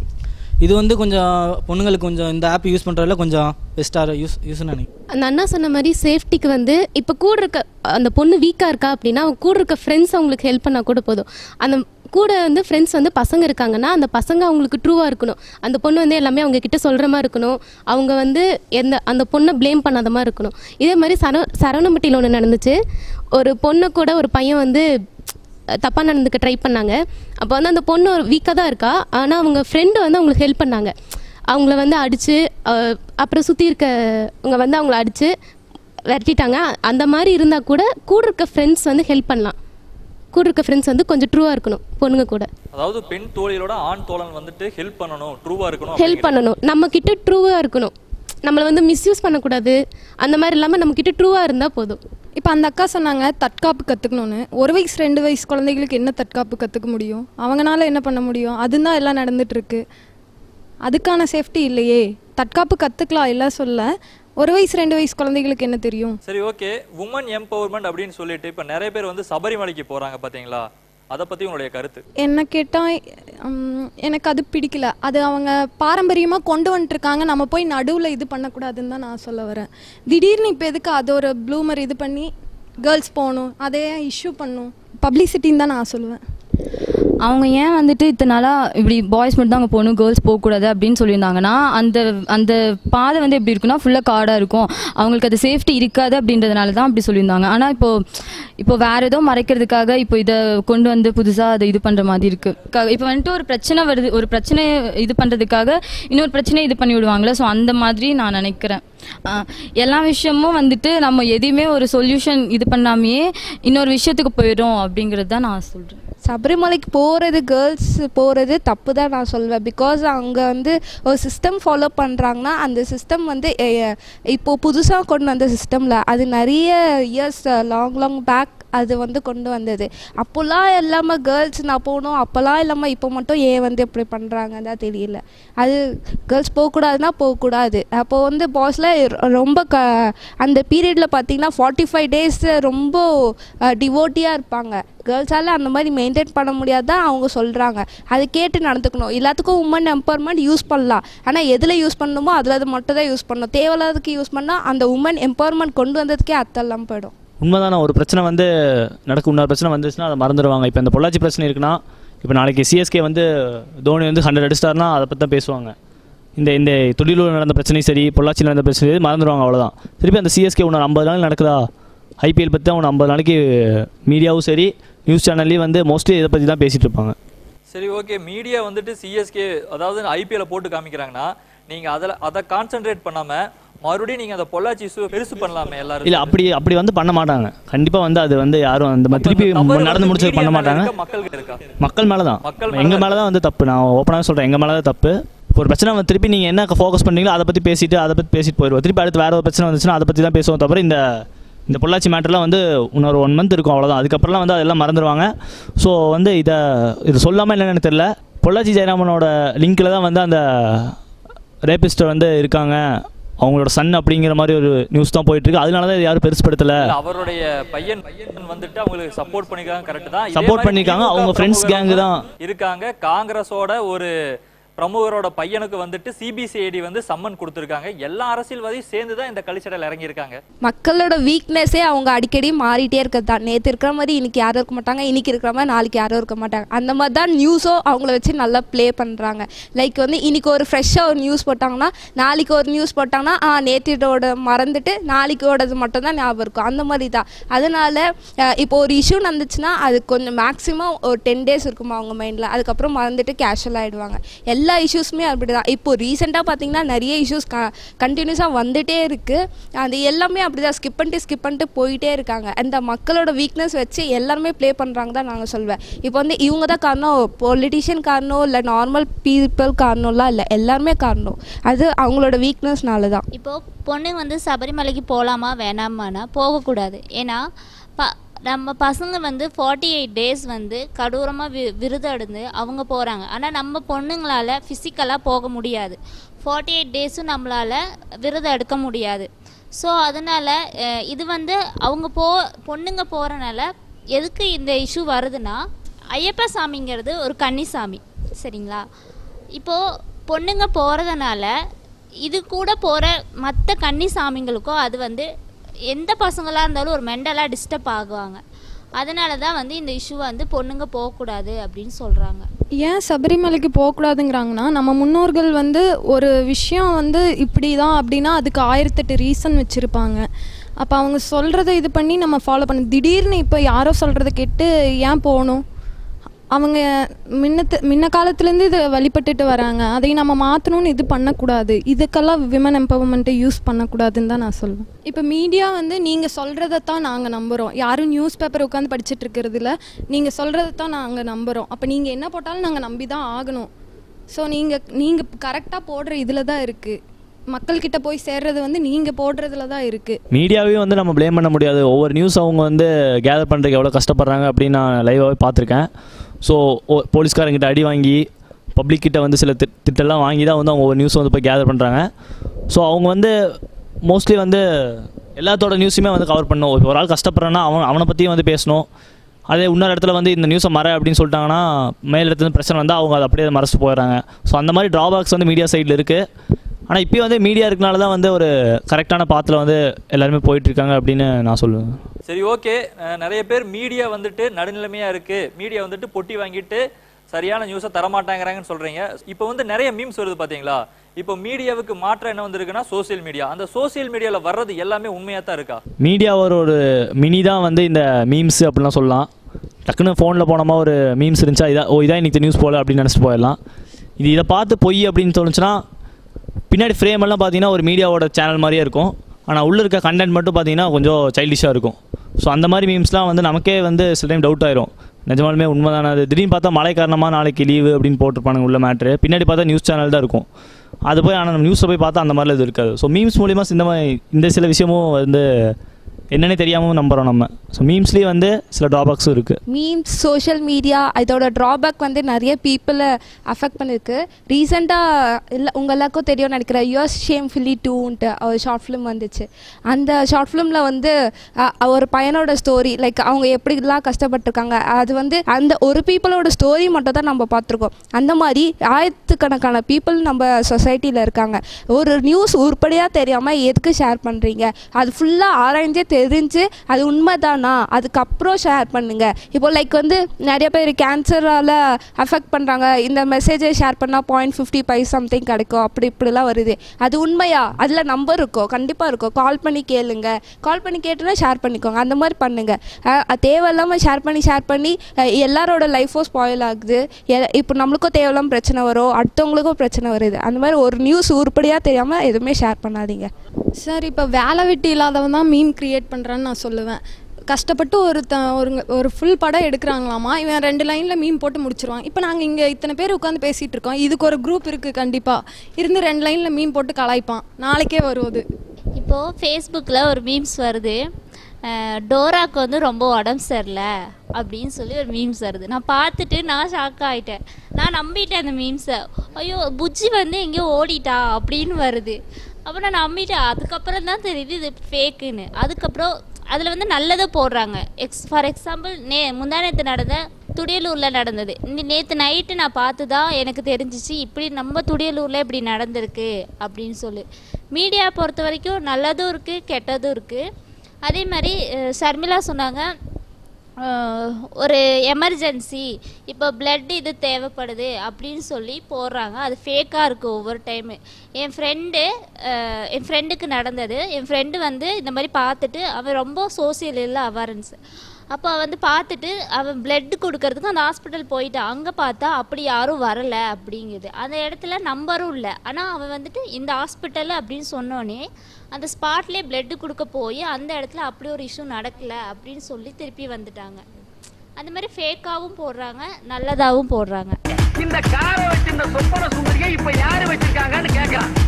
இது வந்து கொஞ்சம் பொண்ணுங்களுக்கு கொஞ்சம் இந்த ஆப் யூஸ் பண்ணுறதுல கொஞ்சம் பெஸ்ட்டாக யூஸ் யூஸ்னு நினைக்கிறேன் அந்த அண்ணா சொன்ன மாதிரி சேஃப்டிக்கு வந்து இப்போ கூட இருக்க அந்த பொண்ணு வீக்காக இருக்கா அப்படின்னா அவங்க கூட இருக்க ஃப்ரெண்ட்ஸ் அவங்களுக்கு ஹெல்ப் பண்ணால் கூட போதும் அந்த கூட வந்து ஃப்ரெண்ட்ஸ் வந்து பசங்க இருக்காங்கன்னா அந்த பசங்க அவங்களுக்கு ட்ரூவாக இருக்கணும் அந்த பொண்ணு வந்து எல்லாமே அவங்க கிட்ட சொல்கிற மாதிரி இருக்கணும் அவங்க வந்து எந்த அந்த பொண்ணை ப்ளேம் பண்ணாத மாதிரி இருக்கணும் இதே மாதிரி சர சரவணம்பட்டியில் ஒன்று நடந்துச்சு ஒரு பொண்ணு கூட ஒரு பையன் வந்து தப்பாக நடந்துக்க ட்ரை பண்ணாங்க அப்போ வந்து அந்த பொண்ணு ஒரு வீக்காக தான் இருக்கா ஆனால் அவங்க ஃப்ரெண்டு வந்து அவங்களுக்கு ஹெல்ப் பண்ணாங்க அவங்கள வந்து அடித்து அப்புறம் சுற்றி இருக்கவங்க வந்து அவங்கள அடித்து விரட்டிட்டாங்க அந்த மாதிரி இருந்தால் கூட கூட இருக்க ஃப்ரெண்ட்ஸ் வந்து ஹெல்ப் பண்ணலாம் கூட இருக்க ஃப்ரெண்ட்ஸ் வந்து கொஞ்சம் ட்ரூவாக இருக்கணும் பொண்ணுங்க கூட அதாவது பெண் தோழிகளோட ஆண் தோழன் வந்துட்டு ஹெல்ப் பண்ணணும் ட்ரூவா இருக்கணும் ஹெல்ப் பண்ணணும் நம்ம கிட்ட ட்ரூவாக இருக்கணும் நம்மளை வந்து மிஸ்யூஸ் பண்ணக்கூடாது அந்த மாதிரி இல்லாமல் நம்ம கிட்ட ட்ரூவாக இருந்தால் போதும் இப்போ அந்த அக்கா சொன்னாங்க தற்காப்பு கற்றுக்கணுன்னு ஒரு வயசு ரெண்டு வயசு குழந்தைகளுக்கு என்ன தற்காப்பு கற்றுக்க முடியும் அவங்கனால என்ன பண்ண முடியும் அதுதான் எல்லாம் நடந்துட்டு இருக்கு அதுக்கான சேஃப்டி இல்லையே தற்காப்பு கற்றுக்கலாம் எல்லாம் சொல்ல ஒரு வயசு ரெண்டு வயசு குழந்தைகளுக்கு என்ன தெரியும் சரி ஓகே உமன் எம்பவர்மெண்ட் அப்படின்னு சொல்லிட்டு இப்ப நிறைய பேர் வந்து சபரிமலைக்கு போறாங்க பாத்தீங்களா அதை பத்தி உங்களுடைய கருத்து என்ன கேட்டால் எனக்கு அது பிடிக்கல அது அவங்க பாரம்பரியமாக கொண்டு வந்துட்டுருக்காங்க நம்ம போய் நடுவில் இது பண்ணக்கூடாதுன்னு தான் நான் சொல்ல வரேன் திடீர்னு இப்போ எதுக்கு அது ஒரு ப்ளூமர் இது பண்ணி கேர்ள்ஸ் போகணும் அதே இஷ்யூ பண்ணும் பப்ளிசிட்டின்னு தான் நான் சொல்லுவேன் அவங்க ஏன் வந்துட்டு இத்தனை நாளாக இப்படி பாய்ஸ் மட்டும் தான் அங்கே போகணும் கேர்ள்ஸ் போகக்கூடாது அப்படின்னு சொல்லியிருந்தாங்கன்னா அந்த அந்த பாதை வந்து எப்படி இருக்குன்னா ஃபுல்லாக காடாக இருக்கும் அவங்களுக்கு அது சேஃப்டி இருக்காது அப்படின்றதுனால தான் அப்படி சொல்லியிருந்தாங்க ஆனால் இப்போது இப்போ வேறு ஏதோ மறைக்கிறதுக்காக இப்போ இதை கொண்டு வந்து புதுசாக அதை இது பண்ணுற மாதிரி இருக்குது இப்போ வந்துட்டு ஒரு பிரச்சனை வருது ஒரு பிரச்சனை இது பண்ணுறதுக்காக இன்னொரு பிரச்சனை இது பண்ணி விடுவாங்களே ஸோ அந்த மாதிரி நான் நினைக்கிறேன் ஆஹ் எல்லா விஷயமும் வந்துட்டு நம்ம எதையுமே ஒரு சொல்யூஷன் இது பண்ணாமையே இன்னொரு விஷயத்துக்கு போயிடும் அப்படிங்கிறது தான் நான் சொல்கிறேன் சபரிமலைக்கு போகிறது கேர்ள்ஸ் போகிறது தப்பு தான் நான் சொல்வேன் பிகாஸ் அங்கே வந்து ஒரு சிஸ்டம் ஃபாலோ பண்ணுறாங்கன்னா அந்த சிஸ்டம் வந்து எ- இப்போ புதுசாக கொண்டு வந்த சிஸ்டமில் அது நிறைய இயர்ஸ் லாங் லாங் பேக் அது வந்து கொண்டு வந்தது அப்போல்லாம் இல்லாமல் கேர்ள்ஸ் நான் போகணும் அப்போல்லாம் இல்லாமல் இப்போ மட்டும் ஏன் வந்து இப்படி பண்ணுறாங்க தான் தெரியல அது கேர்ள்ஸ் போகக்கூடாதுன்னா போகக்கூடாது அப்போ வந்து பாய்ஸில் ரொம்ப க அந்த பீரியடில் பார்த்தீங்கன்னா ஃபார்ட்டி ஃபைவ் டேஸ் ரொம்ப டிவோட்டியாக இருப்பாங்க கேர்ள்ஸால் அந்த மாதிரி மெயின்டைன் பண்ண முடியாதான் அவங்க சொல்கிறாங்க அதை கேட்டு நடந்துக்கணும் எல்லாத்துக்கும் உமன் எம்பவர்மெண்ட் யூஸ் பண்ணலாம் ஆனால் எதில் யூஸ் பண்ணணுமோ அதில் அது மட்டும் தான் யூஸ் பண்ணணும் தேவையில்லாததுக்கு யூஸ் பண்ணால் அந்த உமன் எம்பவர்மெண்ட் கொண்டு வந்ததுக்கே அர்த்தம் போயிடும் உண்மைதானே ஒரு பிரச்சனை வந்து நடக்கும் இன்னொரு பிரச்சனை வந்துச்சுன்னா அதை மறந்துடுவாங்க இப்போ இந்த பொள்ளாச்சி பிரச்சனை இருக்குன்னா இப்போ நாளைக்கு சிஎஸ்கே வந்து தோனி வந்து ஹண்ட்ரட் அடிச்சிட்டாருன்னா அதை பற்றி தான் பேசுவாங்க இந்த இந்த தொழிலூர் நடந்த பிரச்சனையும் சரி பொள்ளாச்சியில் நடந்த பிரச்சனை சரி, மறந்துடுவாங்க அவ்வளோதான் திருப்பி அந்த சிஎஸ்கே ஒன்று ஐம்பது நாள் நடக்குதா ஐபிஎல் பற்றி தான் ஒன்று ஐம்பது நாளைக்கு மீடியாவும் சரி நியூஸ் சேனல்லையும் வந்து மோஸ்ட்லி இதை பற்றி தான் பேசிகிட்டு இருப்பாங்க சரி ஓகே மீடியா வந்துட்டு சிஎஸ்கே அதாவது ஐபிஎல் போட்டு காமிக்கிறாங்கன்னா நீங்க அதில் அதை கான்சென்ட்ரேட் பண்ணாம மறுபடியும் நீங்க அந்த பொள்ளாச்சி இஷ்யூ பெருசு பண்ணலாமே எல்லாரும் இல்லை அப்படி அப்படி வந்து பண்ண மாட்டாங்க கண்டிப்பாக வந்து அது வந்து யாரும் அந்த மாதிரி திருப்பி தவறு நடந்து வந்து முடிச்சது பண்ண media மேல மாட்டாங்க இருக்கா, மக்கள்கிட்ட இருக்கா மக்கள் மேலே தான் மக்கள் மேல எங்கள் தான் மேலே தான் வந்து தப்பு நான் ஓப்பனாக சொல்கிறேன் எங்கள் மேலே தான் தப்பு இப்போ ஒரு பிரச்சனை வந்து திருப்பி நீங்கள் என்ன ஃபோக்கஸ் பண்ணீங்களோ அதை பற்றி பேசிட்டு அதை பற்றி பேசிட்டு போயிடுவோம் திருப்பி அடுத்து வேறு ஒரு பிரச்சனை வந்துச்சுன்னா அதை பற்றி தான் பேசுவோம் தவிர இந்த இந்த பொள்ளாச்சி மேட்டர்லாம் வந்து இன்னொரு ஒன் மந்த் இருக்கும் அவ்வளோதான் அதுக்கப்புறம்லாம் வந்து அதெல்லாம் மறந்துடுவாங்க ஸோ வந்து இதை இது சொல்லாமல் என்னன்னு எனக்கு தெரியல பொள்ளாச்சி ஜெயராமனோட லிங்க்கில் தான் வந்து அந்த ரேபிஸ்ட்டை வந்து இருக்காங்க அவங்களோட சன் அப்படிங்கிற மாதிரி ஒரு நியூஸ் தான் போயிட்டு இருக்கு அதனால தான் இது யாரும் பெருசுப்படுத்தலை இல்ல, அவருடைய பையன் பையன் வந்துட்டு அவங்களுக்கு சப்போர்ட் பண்ணிருக்காங்க கரெக்ட் தான் இதே Support மாதிரி பண்ணிருக்காங்க, திமுக அவங்க friends gang பிரமுகரும் தான். இருக்காங்க காங்கிரஸோட ஒரு பிரமுகரோட பையனுக்கு வந்துட்டு சிபிசிஐடி வந்து சம்மன் கொடுத்துருக்காங்க எல்லா அரசியல்வாதியும் சேர்ந்து தான் இந்த கலிச்சடையில் இறங்கி இருக்காங்க மக்களோட வீக்னஸே அவங்க அடிக்கடி மாறிட்டே இருக்கிறது தான் நேற்று இருக்கிற மாதிரி இன்னைக்கு யாரும் இருக்க மாட்டாங்க இன்னைக்கு இருக்கிற மாதிரி நாளைக்கு யாரும் இருக்க மாட்டாங்க அந்த மாதிரி தான் நியூஸோ அவங்கள வச்சு நல்லா ப்ளே பண்ணுறாங்க லைக் வந்து இன்னைக்கு ஒரு ஃப்ரெஷ்ஷாக ஒரு நியூஸ் போட்டாங்கன்னா நாளைக்கு ஒரு நியூஸ் போட்டாங்கன்னா ஆ நேற்றோட மறந்துட்டு நாளைக்கோடது மட்டும் தான் ஞாபகம் இருக்கும் அந்த மாதிரி தான் அதனால அஹ், இப்போ ஒரு இஷ்யூ நடந்துச்சுன்னா அது கொஞ்சம் மேக்ஸிமம் ஒரு டென் டேஸ் இருக்குமா அவங்க மைண்டில் அதுக்கப்புறம் மறந்துட்டு கேஷுவல் ஆகிடுவாங்க எல்லா இஷ்யூஸுமே அப்படி தான் இப்போ ரீசெண்டாக பார்த்தீங்கன்னா நிறைய இஷ்யூஸ் க கண்டினியூஸாக வந்துட்டே இருக்குது அது எல்லாமே அப்படி தான் ஸ்கிப் பண்ணிட்டு ஸ்கிப் பண்ணிட்டு போயிட்டே இருக்காங்க அந்த மக்களோட வீக்னஸ் வச்சு எல்லாருமே ப்ளே பண்ணுறாங்க தான் நாங்கள் சொல்வேன் இப்போ வந்து இவங்க தான் காரணம் பொலிட்டிஷியன் காரணம் இல்லை நார்மல் பீப்புள் காரணம்லாம் இல்லை எல்லாருமே காரணம் அது அவங்களோட வீக்னஸ்னால தான் இப்போ பொண்ணு வந்து சபரிமலைக்கு போகலாமா வேணாமான்னா போகக்கூடாது ஏன்னா ப நம்ம பசங்க வந்து ஃபார்ட்டி எயிட் டேஸ் வந்து கடூரமாக வி விரதம் எடுந்து அவங்க போகிறாங்க ஆனால் நம்ம பொண்ணுங்களால் ஃபிசிக்கலாக போக முடியாது ஃபார்ட்டி எயிட் டேஸும் நம்மளால் விரதம் எடுக்க முடியாது ஸோ அதனால் இது வந்து அவங்க போ பொண்ணுங்க போகிறனால எதுக்கு இந்த இஷ்யூ வருதுன்னா ஐயப்ப சாமிங்கிறது ஒரு கன்னிசாமி சரிங்களா இப்போது பொண்ணுங்க போகிறதுனால இது கூட போகிற மற்ற கன்னி சாமிங்களுக்கும் அது வந்து எந்த பசங்களாக இருந்தாலும் ஒரு மெண்டலாக டிஸ்டர்ப் ஆகுவாங்க அதனால தான் வந்து இந்த இஷ்யூ வந்து பொண்ணுங்க போகக்கூடாது அப்படின்னு சொல்கிறாங்க ஏன் சபரிமலைக்கு போகக்கூடாதுங்கிறாங்கன்னா நம்ம முன்னோர்கள் வந்து ஒரு விஷயம் வந்து இப்படி தான் அப்படின்னா அதுக்கு ஆயிரத்தெட்டு ரீசன் வச்சுருப்பாங்க அப்போ அவங்க சொல்கிறத இது பண்ணி நம்ம ஃபாலோ பண்ண திடீர்னு இப்போ யாரோ சொல்கிறத கேட்டு ஏன் போகணும் அவங்க முன்னத்து முன்ன காலத்துலேருந்து இதை வழிபட்டுட்டு வராங்க அதை நம்ம மாற்றணும்னு இது பண்ணக்கூடாது இதுக்கெல்லாம் விமன் எம்பவர்மெண்ட்டை யூஸ் பண்ணக்கூடாதுன்னு தான் நான் சொல்லுவேன் இப்போ மீடியா வந்து நீங்கள் சொல்கிறத தான் நாங்கள் நம்புகிறோம் யாரும் நியூஸ் பேப்பர் உட்காந்து படிச்சுட்டு இருக்கிறது இல்ல நீங்கள் சொல்கிறத தான் நாங்கள் நம்புகிறோம் அப்போ நீங்கள் என்ன போட்டாலும் நாங்கள் நம்பி தான் ஆகணும் ஸோ நீங்கள் நீங்கள் கரெக்டாக போடுற இதில் தான் இருக்குது மக்கள்கிட்ட போய் சேர்றது வந்து நீங்கள் போடுறதுல தான் இருக்குது மீடியாவையும் வந்து நம்ம ப்ளேம் பண்ண முடியாது ஒவ்வொரு நியூஸ் அவங்க வந்து கேதர் பண்ணுறதுக்கு எவ்வளோ கஷ்டப்படுறாங்க அப்படின்னு நான் லைவாகவே பார்த்துருக்கேன் ஸோ போலீஸ்காரங்கிட்ட அடி வாங்கி பப்ளிக் கிட்ட வந்து சில திட் திட்டெல்லாம் வாங்கி தான் வந்து அவங்க ஒவ்வொரு நியூஸ் வந்து போய் கேதர் பண்ணுறாங்க ஸோ அவங்க வந்து மோஸ்ட்லி வந்து எல்லாத்தோட நியூஸுமே வந்து கவர் பண்ணணும் இப்போ ஒரு ஆள் கஷ்டப்படுறான்னா அவன் அவனை பற்றியும் வந்து பேசணும் அதே இன்னொரு இடத்துல வந்து இந்த நியூஸை மற அப்படின்னு சொல்லிட்டாங்கன்னா மேல் இடத்துல இருந்து பிரச்சனை வந்தால் அவங்க அதை அப்படியே மறைச்சிட்டு போயிடுறாங்க ஸோ அந்த மாதிரி ட்ராபேக்ஸ் வந்து மீடியா சைடில் இருக்குது ஆனால் இப்போயும் வந்து மீடியா இருக்கனால தான் வந்து ஒரு கரெக்டான பாத்தில் வந்து எல்லாருமே போயிட்டு இருக்காங்க அப்படின்னு நான் சொல்லுவேன் சரி ஓகே நிறைய பேர் மீடியா வந்துட்டு நடுநிலைமையா இருக்கு மீடியா வந்துட்டு பொட்டி வாங்கிட்டு சரியான நியூஸை தரமாட்டாங்கிறாங்கன்னு சொல்றீங்க இப்போ வந்து நிறைய மீம்ஸ் வருது பாத்தீங்களா இப்போ மீடியாவுக்கு மாற்றம் என்ன வந்திருக்குன்னா சோஷியல் மீடியா அந்த சோஷியல் மீடியால வர்றது எல்லாமே உண்மையா தான் இருக்கா மீடியா ஒரு ஒரு மினி தான் வந்து இந்த மீம்ஸ் அப்படிலாம் சொல்லலாம் டக்குன்னு ஃபோனில் போனோமா ஒரு மீம்ஸ் இருந்துச்சா இதா ஓ இதான் இன்னைக்கு நியூஸ் போல அப்படின்னு நினச்சிட்டு போயிடலாம் இது இதை பார்த்து பொய் அப்படின்னு தோணுச்சுன்னா பின்னாடி ஃப்ரேம் எல்லாம் பார்த்தீங்கன்னா ஒரு மீடியாவோட சேனல் மாதிரியே இருக்கும் ஆனால் உள்ளே இருக்க கண்டென்ட் மட்டும் பார்த்தீங்கன்னா கொஞ்சம் சைல்டிஷாக இருக்கும் ஸோ அந்த மாதிரி மீம்ஸ்லாம் வந்து நமக்கே வந்து சில டைம் டவுட் ஆயிரும் நிஜமாலுமே உண்மைதானே அது திடீர்னு பார்த்தா மழை காரணமாக நாளைக்கு லீவு அப்படின்னு போட்டிருப்பானுங்க உள்ள மேட்ரு பின்னாடி பார்த்தா நியூஸ் சேனல் தான் இருக்கும் அது போய் ஆனால் நம்ம நியூஸில் போய் பார்த்தா அந்த மாதிரிலாம் இது இருக்காது ஸோ மீம்ஸ் மூலிமா இந்த மாதிரி இந்த சில விஷயமும் வந்து என்னன்னே தெரியாமல் நம்புகிறோம் நம்ம ஸோ மீம்ஸ்லேயே வந்து சில ட்ராபேக்ஸும் இருக்குது மீம்ஸ் சோஷியல் மீடியா இதோட ட்ராபேக் வந்து நிறைய பீப்புளை அஃபெக்ட் பண்ணிருக்கு ரீசெண்டாக இல்லை உங்கள் எல்லாருக்கும் தெரியும் நினைக்கிறேன் யுஎஸ் ஷேம் ஃபில்லி டூன்ட்டு ஒரு ஷார்ட் ஃபிலிம் வந்துச்சு அந்த ஷார்ட் ஃபிலிமில் வந்து அ, ஒரு பையனோட ஸ்டோரி லைக் அவங்க எப்படிலாம் கஷ்டப்பட்டிருக்காங்க அது வந்து அந்த ஒரு பீப்புளோட ஸ்டோரி மட்டும் தான் நம்ம பார்த்துருக்கோம் அந்த மாதிரி ஆயிரத்துக்கணக்கான பீப்புள் நம்ம சொசைட்டியில் இருக்காங்க ஒரு நியூஸ் உருப்படியாக தெரியாமல் எதுக்கு ஷேர் பண்ணுறீங்க அது ஃபுல்லாக ஆராய்ஞ்சே தெரிஞ்சு அது உண்மைதானா அதுக்கப்புறம் ஷேர் பண்ணுங்க இப்போ லைக் வந்து நிறைய பேர் கேன்சரால் அஃபெக்ட் பண்ணுறாங்க இந்த மெசேஜை ஷேர் பண்ணால் பாயிண்ட் ஃபிஃப்டி பை சம்திங் கிடைக்கும் அப்படி இப்படிலாம் வருது அது உண்மையா அதில் நம்பர் இருக்கும் கண்டிப்பாக இருக்கும் கால் பண்ணி கேளுங்க கால் பண்ணி கேட்டுனா ஷேர் பண்ணிக்கோங்க அந்த மாதிரி பண்ணுங்க அஹ் அது தேவையில்லாமல் ஷேர் பண்ணி ஷேர் பண்ணி அஹ் எல்லாரோட லைஃபும் ஸ்பாயில் ஆகுது எ- இப்போ நம்மளுக்கும் தேவையில்லாம பிரச்சனை வரும் அடுத்தவங்களுக்கும் பிரச்சனை வருது அந்த மாதிரி ஒரு நியூஸ் உருப்படியாக தெரியாமல் எதுவுமே ஷேர் பண்ணாதீங்க சார் இப்போ வேலை வெட்டி இல்லாதவன் தான் மீம் கிரியேட் பண்ணுறான்னு நான் சொல்லுவேன் கஷ்டப்பட்டு ஒரு த ஒரு ஒரு ஃபுல் படம் எடுக்கிறாங்களாமா இவன் ரெண்டு லைனில் மீம் போட்டு முடிச்சிருவான் இப்போ நாங்கள் இங்கே இத்தனை பேர் உட்காந்து பேசிகிட்டு இருக்கோம் இதுக்கு ஒரு குரூப் இருக்குது கண்டிப்பாக இருந்து ரெண்டு லைனில் மீம் போட்டு கலாய்ப்பான் நாளைக்கே வரும் அது இப்போது ஃபேஸ்புக்கில் ஒரு மீம்ஸ் வருது அஹ், டோராக்கு வந்து ரொம்ப உடம்பு சரியில்லை அப்படின்னு சொல்லி ஒரு மீம்ஸ் வருது நான் பார்த்துட்டு நான் ஷாக் ஆகிட்டேன் நான் நம்பிட்டேன் அந்த மீம்ஸை ஐயோ புஜ்ஜி வந்து எங்கேயோ ஓடிட்டா அப்படின்னு வருது அப்போ நான் நம்பிட்டேன் அதுக்கப்புறம் தான் தெரியுது இது ஃபேக்குன்னு அதுக்கப்புறம் அதில் வந்து நல்லதை போடுறாங்க எக்ஸ் ஃபார் எக்ஸாம்பிள் நே முந்தா நேற்று நடந்த துடியலூரில் நடந்தது இந்த நேற்று நைட்டு நான் பார்த்து தான் எனக்கு தெரிஞ்சிச்சு இப்படி நம்ம துடியலூரில் இப்படி நடந்திருக்கு அப்படின்னு சொல்லி மீடியா பொறுத்த வரைக்கும் நல்லதும் இருக்குது கெட்டதும் இருக்குது அதே மாதிரி அஹ், ஷர்மிளா சொன்னாங்க அஹ், ஒரு எமர்ஜென்சி இப்போ blood இது தேவைப்படுது அப்படின்னு சொல்லி போடுறாங்க அது ஃபேக்காக இருக்குது ஒவ்வொரு டைமு என் ஃப்ரெண்டு என் ஃப்ரெண்டுக்கு நடந்தது என் ஃப்ரெண்டு வந்து இந்த மாதிரி பார்த்துட்டு அவன் ரொம்ப சோசியல் இல்லை அவேர்னஸ் அப்போ வந்து பார்த்துட்டு அவன் blood கொடுக்கறதுக்கு அந்த ஹாஸ்பிட்டல் போயிட்டான் அங்கே பார்த்தா அப்படி யாரும் வரலை அப்படிங்குது அந்த இடத்துல நம்பரும் இல்லை ஆனால் அவன் வந்துட்டு இந்த ஹாஸ்பிட்டல் அப்படின்னு சொன்னோன்னே அந்த ஸ்பாட்லேயே blood கொடுக்க போய் அந்த இடத்துல அப்படி ஒரு இஷ்யூ நடக்கலை அப்படின்னு சொல்லி திருப்பி வந்துட்டாங்க அந்த மாதிரி ஃபேக்காகவும் போடுறாங்க நல்லதாகவும் போடுறாங்க இந்த காரை வச்சிருந்த சொப்பன சுந்தரியை இப்ப யாரு வச்சிருக்காங்கன்னு கேட்கறான்